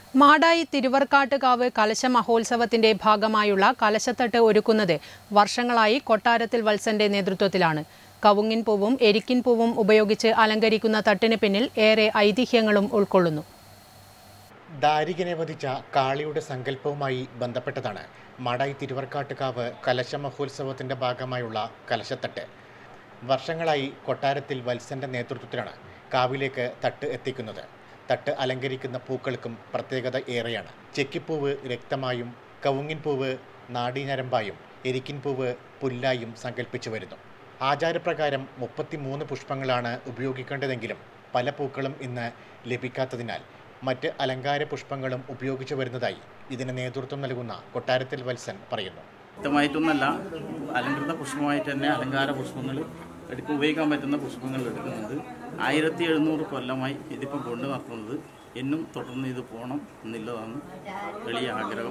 മാടായി തിരുവർക്കാട്ടുകാവ് കലശ മഹോത്സവത്തിന്റെ ഭാഗമായുള്ള കലശത്തട്ട് ഒരുക്കുന്നത് വർഷങ്ങളായി കൊട്ടാരത്തിൽ വത്സന്റെ നേതൃത്വത്തിലാണ് കവുങ്ങിൻ പൂവും എരിക്കിൻ പൂവും ഉപയോഗിച്ച് അലങ്കരിക്കുന്ന തട്ടിന് പിന്നിൽ ഏറെ ഐതിഹ്യങ്ങളും ഉൾക്കൊള്ളുന്നു ദാരികനെ വധിച്ച കാളിയുടെ സങ്കല്പവുമായി ബന്ധപ്പെട്ടതാണ് മാടായി തിരുവർക്കാട്ടുകാവ് കലശ മഹോത്സവത്തിന്റെ ഭാഗമായുള്ള കലശത്തട്ട് വർഷങ്ങളായി കൊട്ടാരത്തിൽ വത്സന്റെ നേതൃത്വത്തിലാണ് കാവിലേക്ക് തട്ട് എത്തിക്കുന്നത് തട്ട് അലങ്കരിക്കുന്ന പൂക്കൾക്കും പ്രത്യേകത ഏറെയാണ് ചെക്കിപ്പൂവ് രക്തമായും കവുങ്ങിൻ പൂവ് നാടീഞരമ്പായും എരിക്കിൻ പൂവ് പുല്ലായും സങ്കല്പിച്ചു വരുന്നു ആചാരപ്രകാരം മുപ്പത്തിമൂന്ന് പുഷ്പങ്ങളാണ് ഉപയോഗിക്കേണ്ടതെങ്കിലും പല പൂക്കളും ഇന്ന് ലഭിക്കാത്തതിനാൽ മറ്റ് അലങ്കാര പുഷ്പങ്ങളും ഉപയോഗിച്ചു വരുന്നതായി ഇതിന് നേതൃത്വം നൽകുന്ന കൊട്ടാരത്തിൽ വത്സൻ പറയുന്നു വ്യക്തമായിട്ടൊന്നല്ല അലങ്കൃത പുഷ്പമായിട്ട് തന്നെ അലങ്കാര പുഷ്പങ്ങൾ എടുക്കും ഉപയോഗിക്കാൻ പറ്റുന്ന പുഷ്പങ്ങൾ എടുക്കുന്നുണ്ട് ആയിരത്തി എഴുന്നൂറ് കൊല്ലമായി ഇതിപ്പം കൊണ്ടു നടത്തുന്നത് എന്നും തുടർന്ന് ഇത് പോകണം എന്നുള്ളതാണ് വലിയ ആഗ്രഹം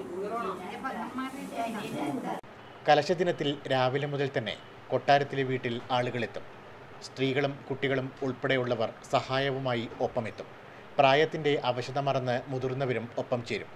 കലശദിനത്തിൽ രാവിലെ മുതൽ തന്നെ കൊട്ടാരത്തിലെ വീട്ടിൽ ആളുകളെത്തും സ്ത്രീകളും കുട്ടികളും ഉൾപ്പെടെയുള്ളവർ സഹായവുമായി ഒപ്പമെത്തും പ്രായത്തിന്റെ അവശത മറന്ന് മുതിർന്നവരും ഒപ്പം ചേരും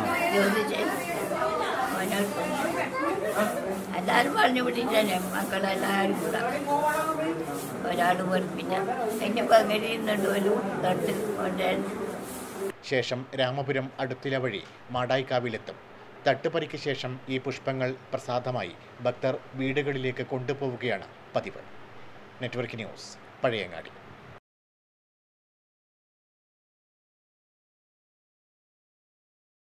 എല്ലാവരും പറഞ്ഞു വിട്ടിട്ടല്ലേ മക്കളെല്ലാവരും കൂടെ ഒരാൾ വെറുപ്പില്ല അതിൻ്റെ പകരിയുന്നുണ്ട് ഒരു തട്ട് കൊണ്ടുവരുന്നു ശേഷം രാമപുരം അടുത്തില വഴി മാടായിക്കാവിലെത്തും തട്ടുപറിക്ക് ശേഷം ഈ പുഷ്പങ്ങൾ പ്രസാദമായി ഭക്തർ വീടുകളിലേക്ക് കൊണ്ടുപോവുകയാണ് പതിവ് നെറ്റ്വർക്ക് ന്യൂസ് പഴയങ്ങാടി